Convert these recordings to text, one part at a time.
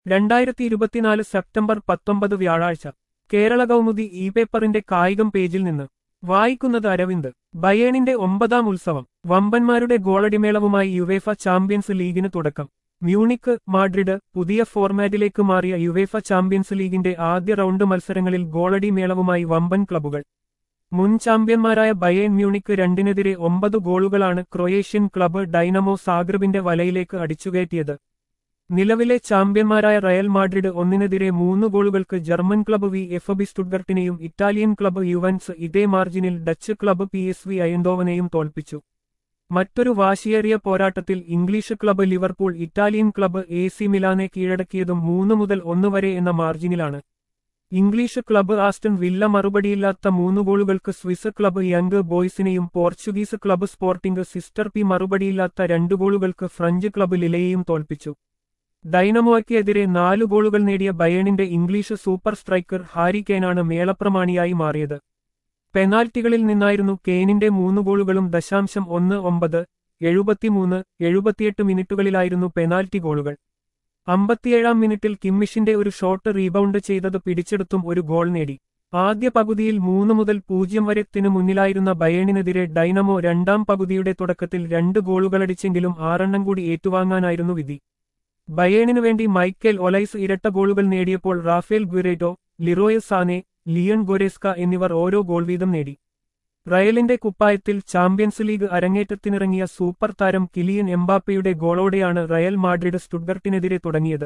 രണ്ടായിരത്തി ഇരുപത്തിനാല് സെപ്റ്റംബർ പത്തൊമ്പത് വ്യാഴാഴ്ച കേരള കൗമുദി ഇ പേപ്പറിന്റെ കായികം പേജിൽ നിന്ന് വായിക്കുന്നത് അരവിന്ദ് ബയേണിന്റെ ഒമ്പതാം ഉത്സവം വമ്പന്മാരുടെ ഗോളടിമേളവുമായി യുവേഫ ചാമ്പ്യൻസ് ലീഗിന് തുടക്കം മ്യൂണിക്ക് മാഡ്രിഡ് പുതിയ ഫോർമാറ്റിലേക്ക് മാറിയ യുവേഫ ചാമ്പ്യൻസ് ലീഗിന്റെ ആദ്യ റൗണ്ട് മത്സരങ്ങളിൽ ഗോളടി മേളവുമായി വമ്പൻ ക്ലബ്ബുകൾ മുൻ ചാമ്പ്യന്മാരായ ബയേൺ മ്യൂണിക്ക് രണ്ടിനെതിരെ ഒമ്പത് ഗോളുകളാണ് ക്രൊയേഷ്യൻ ക്ലബ്ബ് ഡൈനമോ സാഗ്രബിന്റെ വലയിലേക്ക് അടിച്ചുകയറ്റിയത് നിലവിലെ ചാമ്പ്യന്മാരായ റയൽ മാഡ്രിഡ് ഒന്നിനെതിരെ മൂന്ന് ഗോളുകൾക്ക് German club V F B സ്റ്റുഡ്ഗർട്ടിനെയും ഇറ്റാലിയൻ ക്ലബ്ബ് യുവൻസ് ഇതേ മാർജിനിൽ Dutch club P S V അയന്തോവനെയും തോൽപ്പിച്ചു മറ്റൊരു വാശിയേറിയ പോരാട്ടത്തിൽ English club Liverpool Italian club A C മിലാനെ കീഴടക്കിയതും മൂന്ന് മുതൽ ഒന്ന് വരെ എന്ന മാർജിനിലാണ് ഇംഗ്ലീഷ് ക്ലബ്ബ് ആസ്റ്റൺ വില്ല മറുപടിയില്ലാത്ത മൂന്ന് ഗോളുകൾക്ക് സ്വിസ് ക്ലബ്ബ് യങ് ബോയ്സിനെയും പോർച്ചുഗീസ് ക്ലബ്ബ് സ്പോർട്ടിംഗ് സിസ്റ്റർ പി മറുപടിയില്ലാത്ത രണ്ട് ഗോളുകൾക്ക് ഫ്രഞ്ച് ക്ലബ്ബ് ലിലയെയും തോൽപ്പിച്ചു ഡൈനമോയ്ക്കെതിരെ നാല് ഗോളുകൾ നേടിയ ബയേണിന്റെ ഇംഗ്ലീഷ് സൂപ്പർ സ്ട്രൈക്കർ ഹാരി കെയ്നാണ് മേളപ്രമാണിയായി മാറിയത് പെനാൽറ്റികളിൽ നിന്നായിരുന്നു കെയ്നിന്റെ മൂന്ന് ഗോളുകളും ദശാംശം ഒന്ന് ഒമ്പത് എഴുപത്തിമൂന്ന് എഴുപത്തിയെട്ട് മിനിറ്റുകളിലായിരുന്നു പെനാൽറ്റി ഗോളുകൾ അമ്പത്തിയേഴാം മിനിറ്റിൽ കിമ്മിഷിന്റെ ഒരു ഷോട്ട് റീബൗണ്ട് ചെയ്തത് പിടിച്ചെടുത്തും ഒരു ഗോൾ നേടി ആദ്യ പകുതിയിൽ മൂന്ന് മുതൽ പൂജ്യം വരെത്തിനു മുന്നിലായിരുന്ന ബയേണിനെതിരെ ഡൈനമോ രണ്ടാം പകുതിയുടെ തുടക്കത്തിൽ രണ്ട് ഗോളുകളടിച്ചെങ്കിലും ആറെണ്ണം കൂടി ഏറ്റുവാങ്ങാനായിരുന്നു വിധി ബയേണിനു വേണ്ടി മൈക്കേൽ ഒലൈസ് ഇരട്ട ഗോളുകൾ നേടിയപ്പോൾ റാഫേൽ ഗുരേറ്റോ ലിറോയ സാനെ ലിയൺ ഗൊരേസ്ക എന്നിവർ ഓരോ ഗോൾ വീതം നേടി റയലിന്റെ കുപ്പായത്തിൽ ചാമ്പ്യൻസ് ലീഗ് അരങ്ങേറ്റത്തിനിറങ്ങിയ സൂപ്പർ താരം കിലിയൻ എംബാപ്പയുടെ ഗോളോടെയാണ് റയൽ മാഡ്രിഡ് സ്റ്റുഡ്ഗർട്ടിനെതിരെ തുടങ്ങിയത്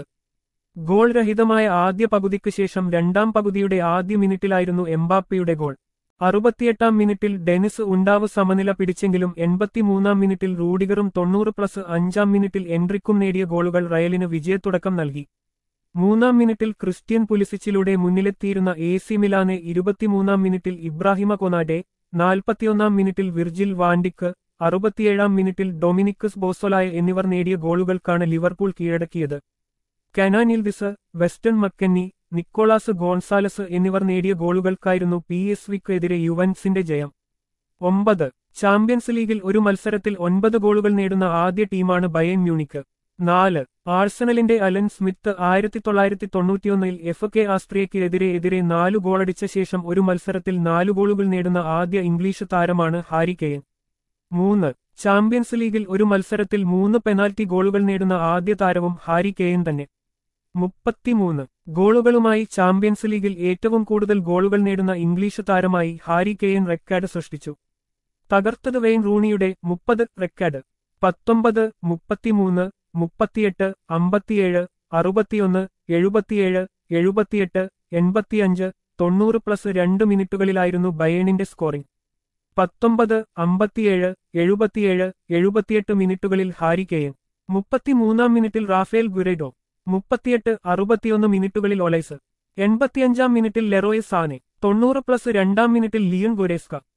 ഗോൾ രഹിതമായ ആദ്യ പകുതിക്ക് ശേഷം രണ്ടാം പകുതിയുടെ ആദ്യ മിനിറ്റിലായിരുന്നു എംബാപ്പയുടെ ഗോൾ അറുപത്തിയെട്ടാം മിനിറ്റിൽ ഡെനിസ് ഉണ്ടാവ് സമനില പിടിച്ചെങ്കിലും എൺപത്തിമൂന്നാം മിനിറ്റിൽ റൂഡിഗറും തൊണ്ണൂറ് പ്ലസ് അഞ്ചാം മിനിറ്റിൽ എൻട്രിക്കും നേടിയ ഗോളുകൾ റയലിന് വിജയത്തുടക്കം നൽകി മൂന്നാം മിനിറ്റിൽ ക്രിസ്ത്യൻ പുലിസിച്ചിലൂടെ മുന്നിലെത്തിയിരുന്ന എ സി മിലാനെ ഇരുപത്തിമൂന്നാം മിനിറ്റിൽ ഇബ്രാഹിമ കൊനാഡെ നാൽപ്പത്തിയൊന്നാം മിനിറ്റിൽ വിർജിൽ വാൻഡിക്ക് അറുപത്തിയേഴാം മിനിറ്റിൽ ഡൊമിനിക്കസ് ബോസോലായ എന്നിവർ നേടിയ ഗോളുകൾക്കാണ് ലിവർപൂൾ കീഴടക്കിയത് കനാനിൽവിസ് വെസ്റ്റൺ മക്കന്നി നിക്കോളാസ് ഗോൺസാലസ് എന്നിവർ നേടിയ ഗോളുകൾക്കായിരുന്നു പി എസ് വിക്കെതിരെ യുവൻസിന്റെ ജയം ഒമ്പത് ചാമ്പ്യൻസ് ലീഗിൽ ഒരു മത്സരത്തിൽ ഒൻപത് ഗോളുകൾ നേടുന്ന ആദ്യ ടീമാണ് ബയൻ മ്യൂണിക്ക് നാല് ആഴ്സണലിന്റെ അലൻ സ്മിത്ത് ആയിരത്തി തൊള്ളായിരത്തി തൊണ്ണൂറ്റിയൊന്നിൽ എഫ് കെ ആസ്ട്രിയയ്ക്കെതിരെ എതിരെ നാലു ഗോളടിച്ച ശേഷം ഒരു മത്സരത്തിൽ നാലു ഗോളുകൾ നേടുന്ന ആദ്യ ഇംഗ്ലീഷ് താരമാണ് ഹാരി കെയ്ൻ മൂന്ന് ചാമ്പ്യൻസ് ലീഗിൽ ഒരു മത്സരത്തിൽ മൂന്ന് പെനാൽറ്റി ഗോളുകൾ നേടുന്ന ആദ്യ താരവും ഹാരി കെയ്ൻ തന്നെ മുപ്പത്തിമൂന്ന് ഗോളുകളുമായി ചാമ്പ്യൻസ് ലീഗിൽ ഏറ്റവും കൂടുതൽ ഗോളുകൾ നേടുന്ന ഇംഗ്ലീഷ് താരമായി ഹാരി കെയ്ൻ റെക്കോർഡ് സൃഷ്ടിച്ചു തകർത്തത് വെയിൻ റൂണിയുടെ മുപ്പത് റെക്കോർഡ് പത്തൊമ്പത് മുപ്പത്തിമൂന്ന് മുപ്പത്തിയെട്ട് അമ്പത്തിയേഴ് അറുപത്തിയൊന്ന് എഴുപത്തിയേഴ് എഴുപത്തിയെട്ട് എൺപത്തിയഞ്ച് തൊണ്ണൂറ് പ്ലസ് രണ്ട് മിനിറ്റുകളിലായിരുന്നു ബയേണിന്റെ സ്കോറിംഗ് പത്തൊമ്പത് അമ്പത്തിയേഴ് എഴുപത്തിയേഴ് എഴുപത്തിയെട്ട് മിനിറ്റുകളിൽ ഹാരി കെയ്ൻ മുപ്പത്തിമൂന്നാം മിനിറ്റിൽ റാഫേൽ ഗുരൈഡോ മുപ്പത്തിയെട്ട് അറുപത്തിയൊന്ന് മിനിറ്റുകളിൽ ഒലൈസ് എൺപത്തിയഞ്ചാം മിനിറ്റിൽ ലെറോയ് സാനെ തൊണ്ണൂറ് പ്ലസ് രണ്ടാം മിനിറ്റിൽ ലിയൺ ഗുരേസ്ക